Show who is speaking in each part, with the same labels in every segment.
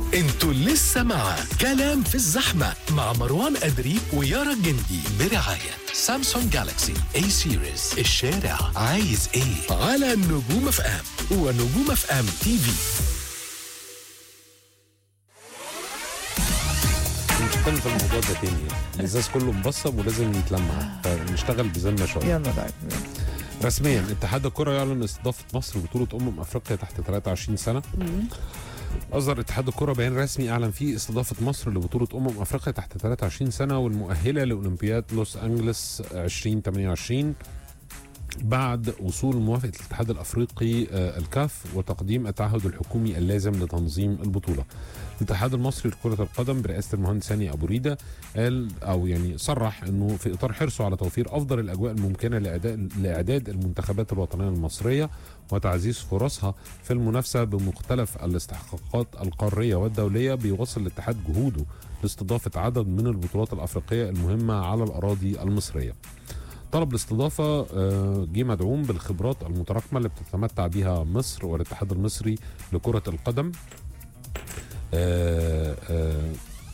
Speaker 1: انتوا لسه مع كلام في الزحمة مع مروان أدري ويارا الجندي برعاية سامسونج جالاكسي اي سيريز الشارع عايز ايه على نجوم اف ام ونجوم اف ام تي في
Speaker 2: نتكلم في الموضوع ده تاني يعني. الازاز كله مبصم ولازم يتلمع فنشتغل بذمه شويه
Speaker 3: يلا طيب
Speaker 2: رسميا اتحاد الكره يعلن استضافه مصر بطوله امم افريقيا تحت 23 سنه اصدر اتحاد الكره بيان رسمي اعلن فيه استضافه مصر لبطوله امم افريقيا تحت 23 سنه والمؤهله لاولمبياد لوس انجلس 2028 بعد وصول موافقه الاتحاد الافريقي آه، الكاف وتقديم التعهد الحكومي اللازم لتنظيم البطوله. الاتحاد المصري لكره القدم برئاسه المهندس هاني ابو ريده قال او يعني صرح انه في اطار حرصه على توفير افضل الاجواء الممكنه لاعداد لاعداد المنتخبات الوطنيه المصريه وتعزيز فرصها في المنافسه بمختلف الاستحقاقات القاريه والدوليه بيواصل الاتحاد جهوده لاستضافه عدد من البطولات الافريقيه المهمه على الاراضي المصريه. طلب الاستضافه آه، جه مدعوم بالخبرات المتراكمه اللي بتتمتع بها مصر والاتحاد المصري لكره القدم آه، آه،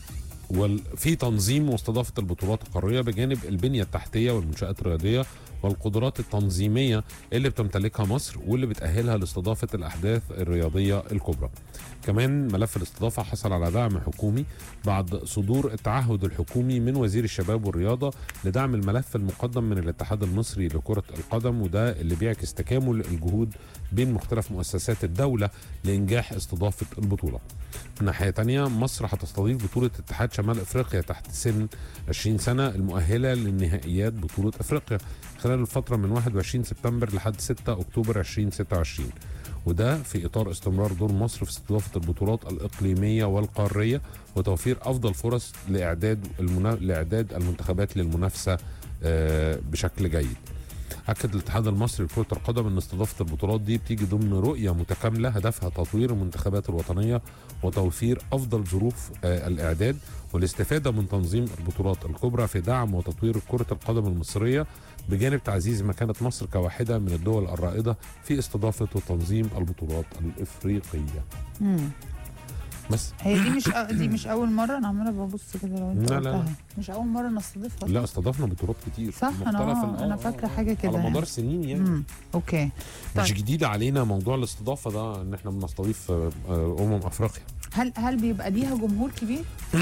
Speaker 2: وفي تنظيم واستضافه البطولات القاريه بجانب البنيه التحتيه والمنشات الرياضيه والقدرات التنظيميه اللي بتمتلكها مصر واللي بتاهلها لاستضافه الاحداث الرياضيه الكبرى. كمان ملف الاستضافه حصل على دعم حكومي بعد صدور التعهد الحكومي من وزير الشباب والرياضه لدعم الملف المقدم من الاتحاد المصري لكره القدم وده اللي بيعكس تكامل الجهود بين مختلف مؤسسات الدوله لانجاح استضافه البطوله. من ناحيه تانية مصر هتستضيف بطوله اتحاد شمال افريقيا تحت سن 20 سنه المؤهله للنهائيات بطوله افريقيا خلال الفتره من 21 سبتمبر لحد 6 اكتوبر 2026 وده في اطار استمرار دور مصر في استضافه البطولات الاقليميه والقاريه وتوفير افضل فرص لاعداد المنا... لاعداد المنتخبات للمنافسه آه، بشكل جيد. اكد الاتحاد المصري لكره القدم ان استضافه البطولات دي بتيجي ضمن رؤيه متكامله هدفها تطوير المنتخبات الوطنيه وتوفير افضل ظروف آه، الاعداد والاستفاده من تنظيم البطولات الكبرى في دعم وتطوير كره القدم المصريه بجانب تعزيز مكانه مصر كواحده من الدول الرائده في استضافه وتنظيم البطولات الافريقيه.
Speaker 3: مم.
Speaker 2: بس
Speaker 3: هي دي مش دي مش اول مره انا عماله ببص كده لو انت
Speaker 2: لا، لا، لا.
Speaker 3: قلتها مش اول مره نستضيفها
Speaker 2: لا استضفنا بطولات كتير
Speaker 3: صح، أنا-
Speaker 2: مختلف ال-
Speaker 3: أنا
Speaker 2: آه،
Speaker 3: فاكرة
Speaker 2: آه،
Speaker 3: حاجة كده
Speaker 2: على
Speaker 3: يعني.
Speaker 2: مدار سنين يعني
Speaker 3: امم اوكي
Speaker 2: مش
Speaker 3: طيب.
Speaker 2: جديد علينا موضوع الاستضافه ده ان احنا بنستضيف آه، آه، امم افريقيا
Speaker 3: هل هل بيبقى ليها جمهور كبير؟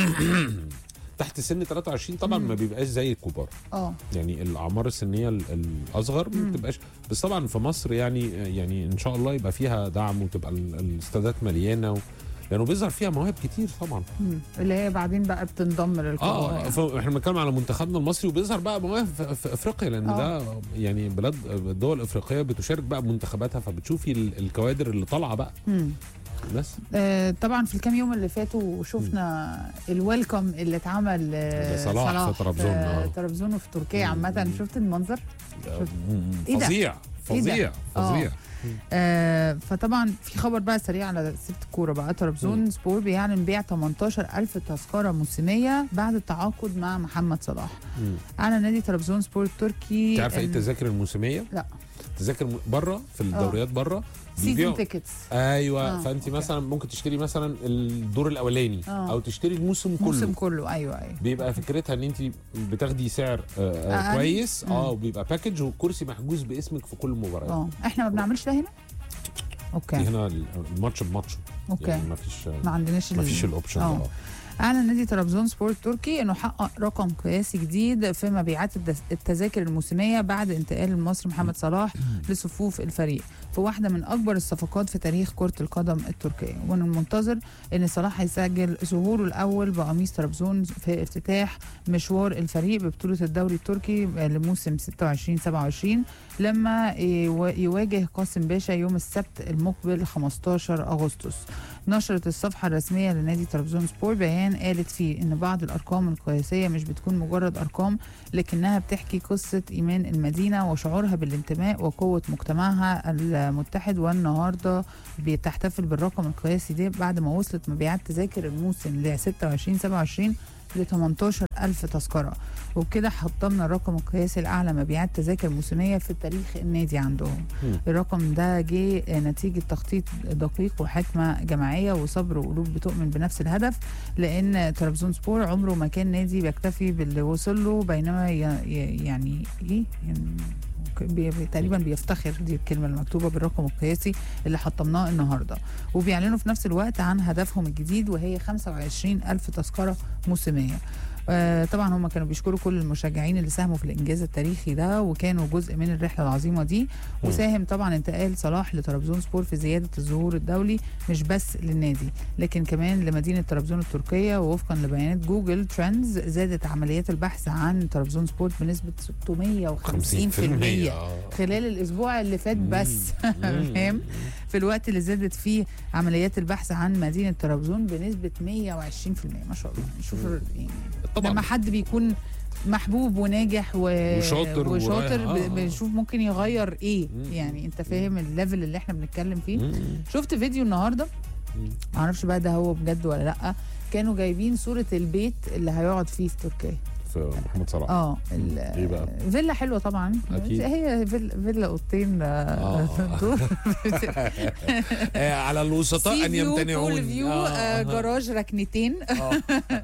Speaker 2: تحت سن 23 طبعا
Speaker 3: مم.
Speaker 2: ما بيبقاش زي الكبار
Speaker 3: اه
Speaker 2: يعني الاعمار السنيه ال- الاصغر ما
Speaker 3: مم.
Speaker 2: بتبقاش بس طبعا في مصر يعني يعني ان شاء الله يبقى فيها دعم وتبقى ال- الاستادات مليانه و... لانه بيظهر فيها مواهب كتير طبعا
Speaker 3: مم. اللي هي بعدين بقى بتنضم للكبار
Speaker 2: اه
Speaker 3: يعني.
Speaker 2: فاحنا بنتكلم على منتخبنا المصري وبيظهر بقى مواهب في, في افريقيا لان
Speaker 3: آه.
Speaker 2: ده يعني بلاد الدول الافريقيه بتشارك بقى بمنتخباتها فبتشوفي ال- الكوادر اللي طالعه بقى
Speaker 3: مم.
Speaker 2: بس
Speaker 3: آه طبعا في الكام يوم اللي فاتوا شفنا الويلكم اللي اتعمل آه،
Speaker 2: لصلاح في طرابزون، آه.
Speaker 3: في طرابزون وفي تركيا
Speaker 2: مم.
Speaker 3: عامة شفت المنظر؟ إيه ده؟
Speaker 2: فظيع
Speaker 3: إيه ده؟
Speaker 2: فظيع
Speaker 3: آه.
Speaker 2: فظيع
Speaker 3: آه فطبعا في خبر بقى سريع على سيره الكوره بقى طرابزون سبور بيعلن بيع 18000 تذكره موسميه بعد التعاقد مع محمد صلاح
Speaker 2: مم.
Speaker 3: اعلن نادي طرابزون سبور التركي
Speaker 2: انت عارفه ايه
Speaker 3: إن-
Speaker 2: التذاكر الموسميه؟
Speaker 3: لا.
Speaker 2: تذاكر م- بره في الدوريات بره
Speaker 3: سيزون تيكتس
Speaker 2: ايوه
Speaker 3: آه،
Speaker 2: فانت
Speaker 3: أوكي.
Speaker 2: مثلا ممكن تشتري مثلا الدور الاولاني
Speaker 3: آه.
Speaker 2: او تشتري الموسم كله
Speaker 3: الموسم كله ايوه ايوه
Speaker 2: بيبقى فكرتها ان انت بتاخدي سعر آه، آه،
Speaker 3: أقل.
Speaker 2: كويس اه
Speaker 3: مم.
Speaker 2: وبيبقى باكج والكرسي محجوز باسمك في كل مباراه
Speaker 3: اه احنا ما بنعملش ده هنا؟ اوكي
Speaker 2: هنا الماتش بماتش
Speaker 3: اوكي
Speaker 2: يعني ما فيش
Speaker 3: ما عندناش ال-
Speaker 2: ما فيش الاوبشن ده
Speaker 3: آه.
Speaker 2: آه.
Speaker 3: اعلن نادي طرابزون سبور التركي انه حقق رقم قياسي جديد في مبيعات الدس- التذاكر الموسميه بعد انتقال المصري محمد صلاح لصفوف الفريق في واحده من اكبر الصفقات في تاريخ كره القدم التركيه ومن المنتظر ان صلاح هيسجل ظهوره الاول بقميص طرابزون في افتتاح مشوار الفريق ببطوله الدوري التركي لموسم 26 27 لما يوا- يواجه قاسم باشا يوم السبت المقبل 15 اغسطس نشرت الصفحة الرسمية لنادي طرابزون سبور بيان قالت فيه إن بعض الأرقام القياسية مش بتكون مجرد أرقام لكنها بتحكي قصة إيمان المدينة وشعورها بالانتماء وقوة مجتمعها المتحد والنهاردة بتحتفل بالرقم القياسي ده بعد ما وصلت مبيعات تذاكر الموسم ل 26 27 ل 18 ألف تذكرة وبكده حطمنا الرقم القياسي الأعلى مبيعات تذاكر موسمية في تاريخ النادي عندهم
Speaker 2: مم.
Speaker 3: الرقم ده جه نتيجة تخطيط دقيق وحكمة جماعية وصبر وقلوب بتؤمن بنفس الهدف لأن ترابزون سبور عمره ما كان نادي بيكتفي باللي وصل له بينما ي- ي- يعني إيه يعني بي بي- تقريبا بيفتخر دي الكلمه المكتوبه بالرقم القياسي اللي حطمناه النهارده وبيعلنوا في نفس الوقت عن هدفهم الجديد وهي 25 ألف تذكره موسميه آه طبعا هم كانوا بيشكروا كل المشجعين اللي ساهموا في الانجاز التاريخي ده وكانوا جزء من الرحله العظيمه دي وساهم طبعا انتقال صلاح لطرابزون سبور في زياده الظهور الدولي مش بس للنادي لكن كمان لمدينه طرابزون التركيه ووفقا لبيانات جوجل ترندز زادت عمليات البحث عن طرابزون سبورت بنسبه 650%
Speaker 2: آه.
Speaker 3: خلال الاسبوع اللي فات بس
Speaker 2: مم.
Speaker 3: فاهم في الوقت اللي زادت فيه عمليات البحث عن مدينه طرابزون بنسبه 120% ما شاء الله شوف ال- يعني
Speaker 2: طبعا
Speaker 3: لما حد بيكون محبوب وناجح و...
Speaker 2: وشاطر
Speaker 3: وشاطر
Speaker 2: ورايح. آه،
Speaker 3: ب-
Speaker 2: آه.
Speaker 3: بنشوف ممكن يغير ايه
Speaker 2: مم.
Speaker 3: يعني انت فاهم الليفل اللي احنا بنتكلم فيه
Speaker 2: مم.
Speaker 3: شفت فيديو النهارده
Speaker 2: مم.
Speaker 3: معرفش بقى ده هو بجد ولا لا كانوا جايبين صوره البيت اللي هيقعد فيه في تركيا
Speaker 2: في محمد صلاح
Speaker 3: اه ال-
Speaker 2: إيه بقى؟
Speaker 3: فيلا حلوه طبعا
Speaker 2: أكيد.
Speaker 3: هي فيلا, فيلا اوضتين آه،
Speaker 2: آه.
Speaker 3: دور
Speaker 2: آه، على الوسطاء
Speaker 3: سي
Speaker 2: ان
Speaker 3: فيو
Speaker 2: يمتنعون
Speaker 3: بول فيو
Speaker 2: آه،
Speaker 3: آه،
Speaker 2: آه.
Speaker 3: جراج ركنتين
Speaker 2: آه.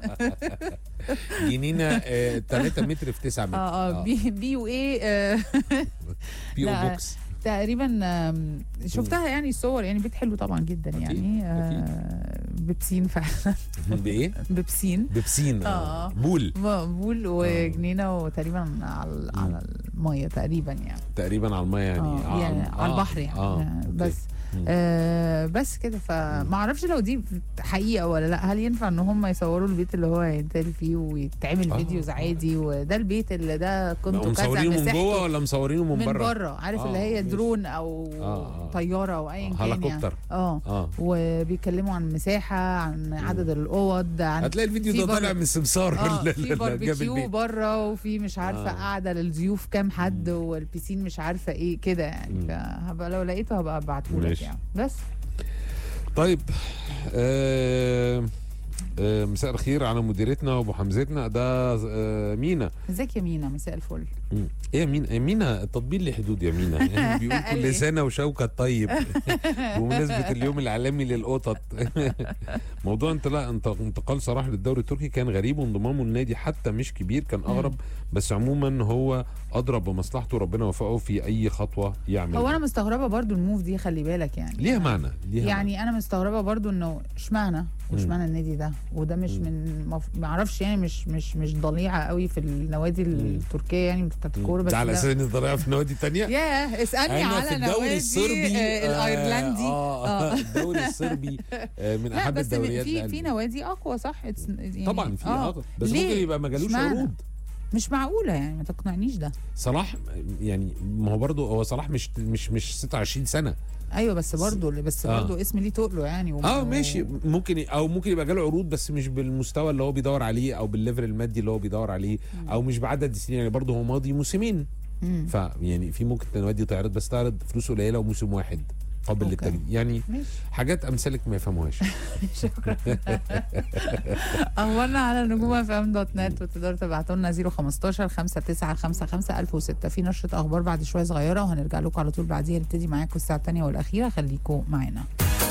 Speaker 2: جنينه 3 متر في 9 متر
Speaker 3: اه اه بي بي وايه آه،
Speaker 2: بي او
Speaker 3: لا.
Speaker 2: بوكس
Speaker 3: تقريبا آم، شفتها يعني صور يعني بيت حلو طبعا جدا
Speaker 2: أكيد،
Speaker 3: يعني آه، ببسين فعلا
Speaker 2: بايه؟
Speaker 3: ببسين
Speaker 2: ببسين
Speaker 3: آه.
Speaker 2: بول
Speaker 3: بول وجنينه وتقريبا على على الميه تقريبا يعني
Speaker 2: تقريبا على الميه يعني
Speaker 3: اه يعني على البحر يعني
Speaker 2: آه.
Speaker 3: آه.
Speaker 2: أوكي.
Speaker 3: بس
Speaker 2: مم.
Speaker 3: آه بس كده فما اعرفش لو دي حقيقه ولا لا هل ينفع ان هم يصوروا البيت اللي هو هينتهي فيه ويتعمل
Speaker 2: آه.
Speaker 3: فيديوز عادي وده البيت اللي ده كنتوا كذا
Speaker 2: مصورينه من
Speaker 3: مساحته
Speaker 2: جوه ولا مصورينه من
Speaker 3: من
Speaker 2: بره؟
Speaker 3: بره عارف
Speaker 2: آه،
Speaker 3: اللي هي
Speaker 2: ماشي.
Speaker 3: درون او
Speaker 2: آه، آه.
Speaker 3: طياره او ايا كان يعني
Speaker 2: هليكوبتر
Speaker 3: اه
Speaker 2: اه
Speaker 3: وبيتكلموا عن مساحه عن عدد الاوض عن
Speaker 2: هتلاقي الفيديو
Speaker 3: في
Speaker 2: ده
Speaker 3: بر-
Speaker 2: طالع من السمسار
Speaker 3: اه
Speaker 2: اللي-
Speaker 3: في
Speaker 2: اللي جاب
Speaker 3: باربيكيو
Speaker 2: البيت.
Speaker 3: بره وفي مش عارفه
Speaker 2: آه.
Speaker 3: قاعده للضيوف كام حد والبيسين مش عارفه ايه كده يعني
Speaker 2: مم.
Speaker 3: فهبقى لو لقيته هبقى ابعته لك
Speaker 2: ماشي.
Speaker 3: يعني بس
Speaker 2: طيب آه آه مساء الخير على مديرتنا وابو حمزتنا ده آه مينا
Speaker 3: ازيك يا مينا مساء الفل
Speaker 2: مم. ايه يا مينا يا مينا التطبيل ليه حدود يا مينا يعني بيقول
Speaker 3: قال إيه؟
Speaker 2: كل سنه وشوكه طيب بمناسبه اليوم العالمي للقطط موضوع انتقال انتقال صلاح للدوري التركي كان غريب وانضمامه للنادي حتى مش كبير كان اغرب بس عموما هو ادرى بمصلحته ربنا وفقه في اي خطوه يعمل
Speaker 3: هو انا مستغربه برضو الموف دي خلي بالك يعني
Speaker 2: ليها معنى ليها
Speaker 3: يعني انا مستغربه برضو انه اشمعنى واشمعنى النادي ده وده مش من مف... ما اعرفش يعني مش مش مش ضليعه قوي في النوادي التركيه يعني بتاعت الكوره بس
Speaker 2: ده على
Speaker 3: ده-
Speaker 2: اساس ان ضريعه في نوادي تانية
Speaker 3: ياه اسالني
Speaker 2: انا
Speaker 3: على
Speaker 2: في الدوري
Speaker 3: نوادي
Speaker 2: الصربي
Speaker 3: آه الايرلندي
Speaker 2: اه, آه. الدوري الصربي آه من
Speaker 3: لا
Speaker 2: احب
Speaker 3: بس
Speaker 2: الدوريات
Speaker 3: في في
Speaker 2: لقلبي.
Speaker 3: نوادي اقوى صح It's- يعني
Speaker 2: طبعا في
Speaker 3: آه.
Speaker 2: آه. بس
Speaker 3: ليه؟
Speaker 2: ممكن يبقى ما جالوش
Speaker 3: اشمعنى؟
Speaker 2: عروض
Speaker 3: مش معقوله يعني ما تقنعنيش ده
Speaker 2: صلاح يعني ما هو برضه هو صلاح مش مش مش 26 سنه
Speaker 3: ايوه بس برضه بس
Speaker 2: آه.
Speaker 3: برضه اسم ليه تقله يعني وم-
Speaker 2: اه ماشي ممكن ي- او ممكن يبقى جاله عروض بس مش بالمستوى اللي هو بيدور عليه او بالليفل المادي اللي هو بيدور عليه او مش بعدد السنين يعني برضه هو ماضي موسمين
Speaker 3: مم.
Speaker 2: فيعني في ممكن النوادي تعرض بس تعرض فلوس قليله وموسم واحد قابل
Speaker 3: أوكي.
Speaker 2: للتجديد يعني
Speaker 3: ماشي
Speaker 2: حاجات امثالك ما يفهموهاش
Speaker 3: شكرا اخبارنا على نجوم اف ام دوت نت وتقدروا تبعتوا لنا 015 5955 1006 في نشره اخبار بعد شويه صغيره وهنرجع لكم على طول بعديها نبتدي معاكم الساعه الثانيه والاخيره خليكم معانا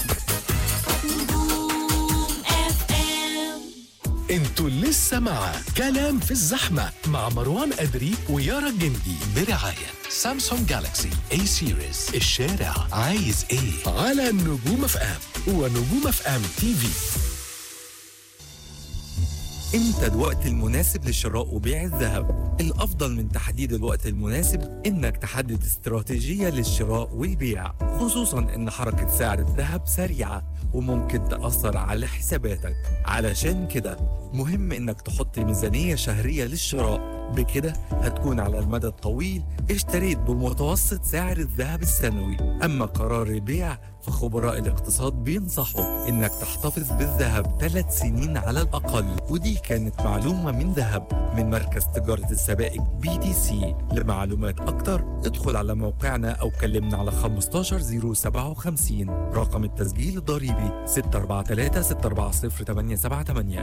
Speaker 1: انتوا لسه مع كلام في الزحمة مع مروان أدري ويارا الجندي برعاية سامسونج جالاكسي اي سيريز الشارع عايز ايه على نجوم اف ام ونجوم اف ام تي في
Speaker 4: امتى الوقت المناسب لشراء وبيع الذهب؟ الافضل من تحديد الوقت المناسب انك تحدد استراتيجية للشراء والبيع، خصوصا ان حركة سعر الذهب سريعة وممكن تأثر على حساباتك، علشان كده مهم انك تحط ميزانية شهرية للشراء، بكده هتكون على المدى الطويل اشتريت بمتوسط سعر الذهب السنوي، اما قرار البيع فخبراء الاقتصاد بينصحوا انك تحتفظ بالذهب ثلاث سنين على الاقل ودي كانت معلومه من ذهب من مركز تجاره السبائك بي تي سي لمعلومات اكتر ادخل على موقعنا او كلمنا على 15057 رقم التسجيل الضريبي 643 640 878